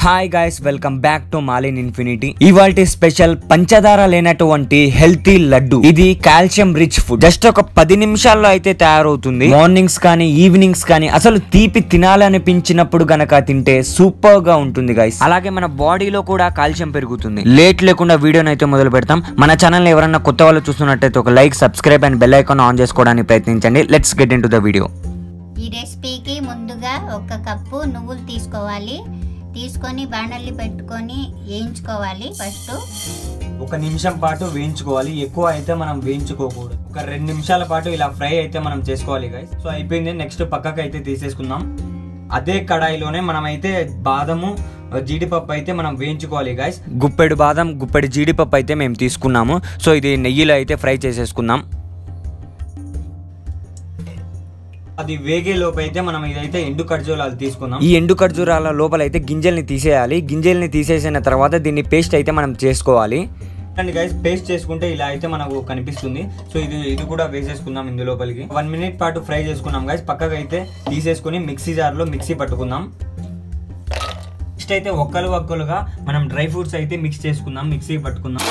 hi guys welcome back to Malin infinity ఇవాల్టి special పంచదార లేనటువంటి హెల్తీ లడ్డు ఇది కాల్షియం రిచ్ ఫుడ్ జస్ట్ ఒక పది నిమిషాల్లో అయితే తయారవుతుంది మార్నింగ్స్ కానీ ఈవినింగ్స్ కానీ అసలు తీపి తినాలనిపించినప్పుడు గనక తింటే సూపర్ గా ఉంటుంది గైస్ అలాగే మన బాడీలో కూడా కాల్షియం పెరుగుతుంది లేట్ లేకుండా వీడియోని అయితే మొదలు పెడతాం మన ఛానల్ ఎవరన్నా కొత్త వాళ్ళు చూస్తున్నట్టయితే ఒక like subscribe and bell icon on చేసుకోవడానికి ప్రయత్నించండి let's get into the video ఈ రెసిపీకి ముందుగా ఒక కప్పు నువ్వులు తీసుకోవాలి తీసుకొని బాండల్ని పెట్టుకొని వేయించుకోవాలి ఫస్ట్ ఒక నిమిషం పాటు వేయించుకోవాలి ఎక్కువ అయితే మనం వేయించుకోకూడదు ఒక రెండు నిమిషాల పాటు ఇలా ఫ్రై అయితే మనం చేసుకోవాలి గైస్ సో అయిపోయింది నెక్స్ట్ పక్కకు అయితే తీసేసుకుందాం అదే కడాయిలోనే మనం అయితే బాదము జీడిపప్పు అయితే మనం వేయించుకోవాలి గైస్ గుప్పెడు బాదం గుప్పెడు జీడిపప్పు అయితే మేము తీసుకున్నాము సో ఇది నెయ్యిలో అయితే ఫ్రై చేసేసుకుందాం అది వేగే లోపు అయితే మనం ఇదైతే ఎండు ఖర్జూరాలు తీసుకుందాం ఈ ఎండు ఖర్జూరాల లోపల అయితే గింజల్ని తీసేయాలి గింజల్ని తీసేసిన తర్వాత దీన్ని పేస్ట్ అయితే మనం చేసుకోవాలి అండ్ గైస్ పేస్ట్ చేసుకుంటే ఇలా అయితే మనకు కనిపిస్తుంది సో ఇది ఇది కూడా వేసేసుకుందాం ఇందు లోపలికి వన్ మినిట్ పాటు ఫ్రై చేసుకున్నాం గైస్ పక్కగా అయితే తీసేసుకుని మిక్సీ జార్లో మిక్సీ పట్టుకుందాం నెక్స్ట్ అయితే ఒక్కలు ఒక్కలుగా మనం డ్రై ఫ్రూట్స్ అయితే మిక్స్ చేసుకుందాం మిక్సీ పట్టుకుందాం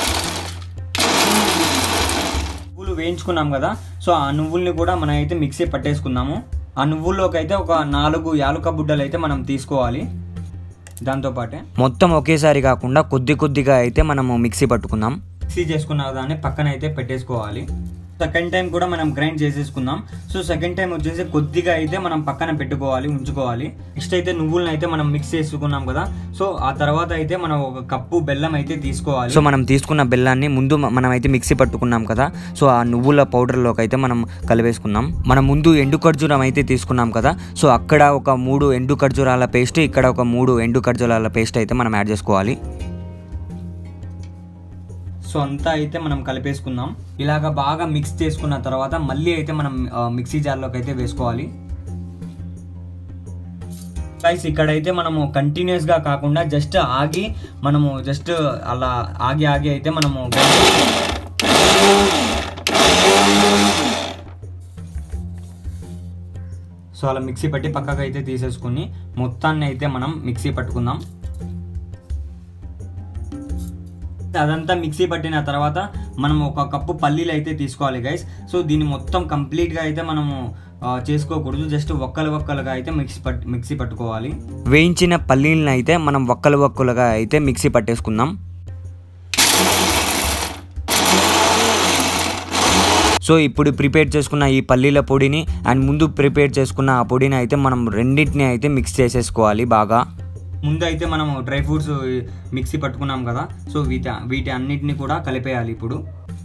నువ్వులు వేయించుకున్నాం కదా సో ఆ నువ్వుల్ని కూడా మనం అయితే మిక్సీ పట్టేసుకుందాము ఆ నువ్వుల్లోకి అయితే ఒక నాలుగు యాలుక బుడ్డలు అయితే మనం తీసుకోవాలి దాంతో పాటే మొత్తం ఒకేసారి కాకుండా కొద్ది కొద్దిగా అయితే మనము మిక్సీ పట్టుకుందాం మిక్సీ చేసుకున్న దాన్ని పక్కన అయితే పెట్టేసుకోవాలి సెకండ్ టైం కూడా మనం గ్రైండ్ చేసేసుకుందాం సో సెకండ్ టైం వచ్చేసి కొద్దిగా అయితే మనం పక్కన పెట్టుకోవాలి ఉంచుకోవాలి నెక్స్ట్ అయితే నువ్వులను అయితే మనం మిక్స్ చేసుకున్నాం కదా సో ఆ తర్వాత అయితే మనం ఒక కప్పు బెల్లం అయితే తీసుకోవాలి సో మనం తీసుకున్న బెల్లాన్ని ముందు మనం అయితే మిక్సీ పట్టుకున్నాం కదా సో ఆ నువ్వుల పౌడర్లోకి అయితే మనం కలిపేసుకుందాం మనం ముందు ఎండు ఖర్జూరం అయితే తీసుకున్నాం కదా సో అక్కడ ఒక మూడు ఎండు ఖర్జూరాల పేస్ట్ ఇక్కడ ఒక మూడు ఎండు ఖర్జూరాల పేస్ట్ అయితే మనం యాడ్ చేసుకోవాలి సో అంతా అయితే మనం కలిపేసుకుందాం ఇలాగ బాగా మిక్స్ చేసుకున్న తర్వాత మళ్ళీ అయితే మనం ఆ, మిక్సీ జార్లోకి అయితే వేసుకోవాలి గైస్ ఇక్కడైతే మనము కంటిన్యూస్ గా కాకుండా జస్ట్ ఆగి మనము జస్ట్ అలా ఆగి ఆగి అయితే మనము సో అలా మిక్సీ పట్టి పక్కకు అయితే తీసేసుకుని మొత్తాన్ని అయితే మనం మిక్సీ పట్టుకుందాం అదంతా మిక్సీ పట్టిన తర్వాత మనం ఒక కప్పు పల్లీలు అయితే తీసుకోవాలి గైస్ సో దీన్ని మొత్తం కంప్లీట్గా అయితే మనము ఆ, చేసుకోకూడదు జస్ట్ ఒక్కలు ఒక్కలుగా అయితే మిక్సీ పట్ మిక్సీ పట్టుకోవాలి వేయించిన పల్లీలను అయితే మనం ఒక్కలు ఒక్కలుగా అయితే మిక్సీ పట్టేసుకుందాం సో ఇప్పుడు ప్రిపేర్ చేసుకున్న ఈ పల్లీల పొడిని అండ్ ముందు ప్రిపేర్ చేసుకున్న ఆ పొడిని అయితే మనం రెండింటిని అయితే మిక్స్ చేసేసుకోవాలి బాగా ముందు అయితే మనం డ్రై ఫ్రూట్స్ మిక్సీ పట్టుకున్నాం కదా సో వీటి వీటి అన్నిటిని కూడా కలిపేయాలి ఇప్పుడు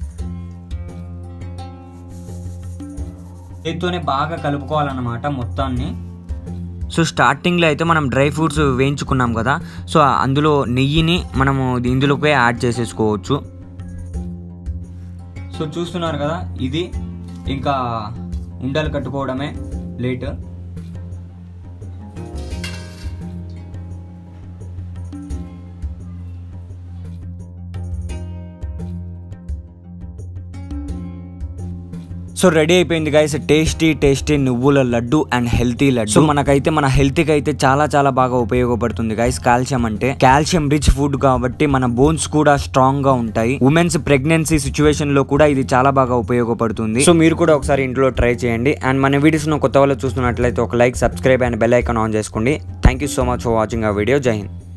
చేతితోనే బాగా కలుపుకోవాలన్నమాట మొత్తాన్ని సో స్టార్టింగ్లో అయితే మనం డ్రై ఫ్రూట్స్ వేయించుకున్నాం కదా సో అందులో నెయ్యిని మనము ఇందులోకే యాడ్ చేసేసుకోవచ్చు సో చూస్తున్నారు కదా ఇది ఇంకా ఉండలు కట్టుకోవడమే లేట్ సో రెడీ అయిపోయింది గైస్ టేస్టీ టేస్టీ నువ్వుల laddu and healthy laddu so మనకైతే మన హెల్త్ కి అయితే చాలా చాలా బాగా ఉపయోగపడుతుంది గైస్ కాల్షియం అంటే కాల్షియం రిచ్ ఫుడ్ కాబట్టి మన బోన్స్ కూడా స్ట్రాంగ్ గా ఉంటాయి ఉమెన్స్ ప్రెగ్నెన్సీ సిచ్యువేషన్ లో కూడా ఇది చాలా బాగా ఉపయోగపడుతుంది సో మీరు కూడా ఒకసారి ఇంట్లో ట్రై చేయండి అండ్ మన వీడియోస్ కొత్త వాళ్ళు చూస్తున్నట్లయితే ఒక like subscribe and bell icon on చేసుకోండి thank you so much for watching ఆ వీడియో జై హింద్